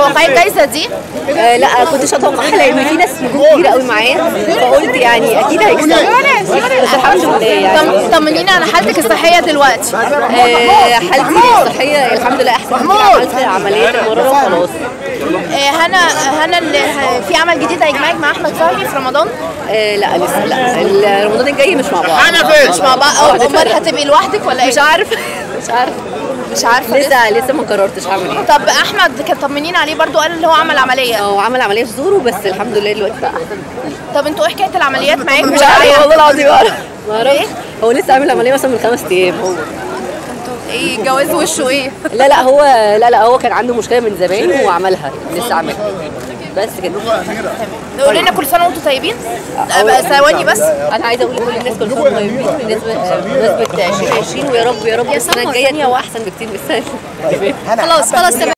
تتوقعي الجايزه دي آه لا كنتش اتوقعها لان في ناس نجوم كتير قوي معايا فقلت يعني اكيد هيكسب بس الحمد لله يعني طم- طمنيني على حالتك الصحيه دلوقتي آه حالتي الصحيه الحمد لله احسن كتير. عملت عمليات المراره وخلاص آه، هنا هنا اللي ه- في عمل جديد هيجمعك مع احمد فهمي في رمضان آه لا لسه لا ال- رمضان الجاي مش مع بعض مش مع بعض آه، أو- امال هنفرق. هتبقي لوحدك ولا ايه مش عارفه مش عارفه مش عارفه لسه لسه لسه ما قررتش هعمل ايه طب احمد كان طمنيني عليه برضو قال اللي هو عمل عمليه هو عمل عمليه في زوره بس الحمد لله دلوقتي بقى احسن طب انتوا ايه حكايه العمليات معاك مش عارفه والله العظيم اعرف ما اعرفش إيه؟ هو لسه عامل عمليه مثلا من خمس ايام هو ايه جواز وشه ايه لا لا هو لا لا هو كان عنده مشكله من زمان وعملها لسه عاملها بس كده قول لنا كل سنه وانتم طيبين آه، بقى ثواني بس انا عايزه اقول لكل الناس كل سنه وانتم طيبين بمناسبه بمناسبه 2020 ويا رب يا رب السنه الجايه تبقى احسن بكتير من السنه اللي فاتت. خلاص خلاص تمام